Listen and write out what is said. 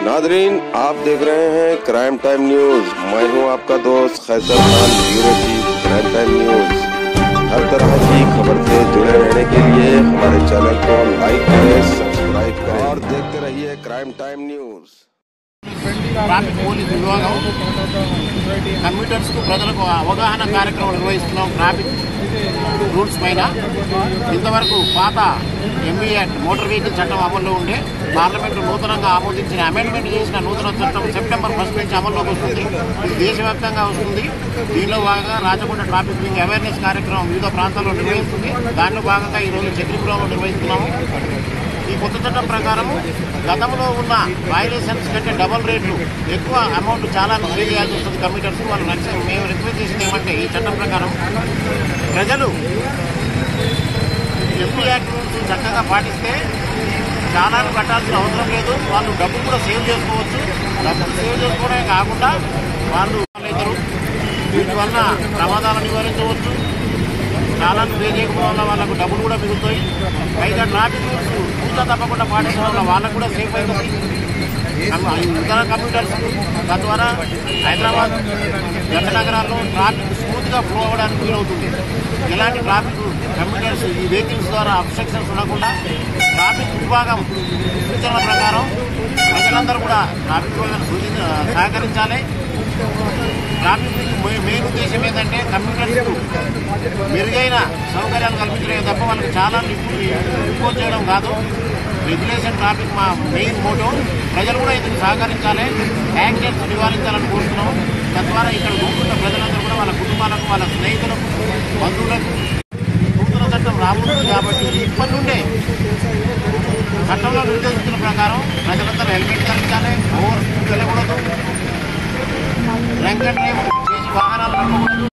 Nadreen आप देख रहे हैं क्राइम टाइम न्यूज मैं हूं आपका दोस्त Khaisar Khan bureau chief crime time news हर तरह की खबर से जुड़े रहने के लिए हमारे चैनल को लाइक करें सब्सक्राइब करें और देखते रहिए crime time news traffic police విభాగం కమ్యూటర్స్కు ప్రజలకు అవగాహన కార్యక్రమం నిర్వహిస్తున్నాం ట్రాఫిక్ రూల్స్ పైన ఇంతవరకు పాత ఎంబీ యాక్ట్ మోటార్ వెహికల్ చట్టం అమల్లో ఉండే పార్లమెంటు నూతనంగా ఆమోదించిన అమెండ్మెంట్ చేసిన నూతన చట్టం సెప్టెంబర్ ఫస్ట్ నుంచి అమల్లోకి వస్తుంది ఇది దేశవ్యాప్తంగా వస్తుంది దీనిలో భాగంగా రాచకొండ ట్రాఫిక్ వింగ్ అవేర్నెస్ కార్యక్రమం వివిధ ప్రాంతాల్లో నిర్వహిస్తుంది దానిలో భాగంగా ఈరోజు చక్రీపురంలో నిర్వహిస్తున్నాము ఈ కొత్త చట్టం ప్రకారం గతంలో ఉన్న వైలేషన్స్ కంటే డబల్ రేట్లు ఎక్కువ అమౌంట్ చాలా పే చేయాల్సి వస్తుంది కమిటర్స్ వాళ్ళు రక్ష మేము రిక్వెస్ట్ చేసింది ఏమంటే ఈ చట్టం ప్రకారం ప్రజలు ఎంపీ యాక్ట్ రూల్స్ చక్కగా పాటిస్తే చాలా కట్టాల్సిన అవసరం లేదు వాళ్ళు డబ్బు కూడా సేవ్ చేసుకోవచ్చు డబ్బు సేవ్ చేసుకోవడమే కాకుండా వాళ్ళు ఇద్దరు వీటి వల్ల ప్రమాదాలను నివారించవచ్చు చాలా పే చేయకపోవడం వల్ల వాళ్ళకు డబ్బులు కూడా మిగులుతాయి పైగా ట్రాఫిక్ రూల్స్ పూజ తప్పకుండా పాటించడం వల్ల వాళ్ళకు కూడా సేఫ్ అవుతుంది కమ్- ఇతర కంప్యూటర్స్ తద్వారా హైదరాబాద్ జంట నగరాల్లో ట్రాఫిక్ స్మూత్గా ఫ్లో అవ్వడానికి వీలవుతుంది ఇలాంటి ట్రాఫిక్ కంప్యూటర్స్ ఈ వెహికల్స్ ద్వారా అబ్స్ట్రక్షన్స్ ఉండకుండా ట్రాఫిక్ విభాగం సూచనల ప్రకారం ప్రజలందరూ కూడా ట్రాఫిక్ విభాగాన్ని సూచించ సహకరించాలి ట్రాఫిక్ మె- మెయిన్ ఉద్దేశం ఏంటంటే కంప్యూటర్స్ మెరుగైన సౌకర్యాలు కల్పించడమే తప్ప వాళ్ళకి చాలా రిపోర్ట్ చేయడం కాదు రెగ్యులేషన్ ట్రాఫిక్ మా మెయిన్ మోటో ప్రజలు కూడా ఇందుకు సహకరించాలి యాక్సిడెంట్స్ నివారించాలని కోరుతున్నాం తద్వారా ఇక్కడ ఉంటున్న ప్రజలందరూ కూడా వాళ్ళ కుటుంబాలకు వాళ్ళ స్నేహితులకు బంధువులకు నూతన చట్టం రాబోతుంది కాబట్టి ఇప్పటి నుండే చట్టంలో నిర్దేశించిన ప్రకారం ప్రజలందరూ హెల్మెట్ ధరించాలి ఓవర్ స్పీడ్ వెళ్ళకూడదు డ్రంక్ అండ్ డ్రైవ్ చేసి వాహనాలు నడపకూడదు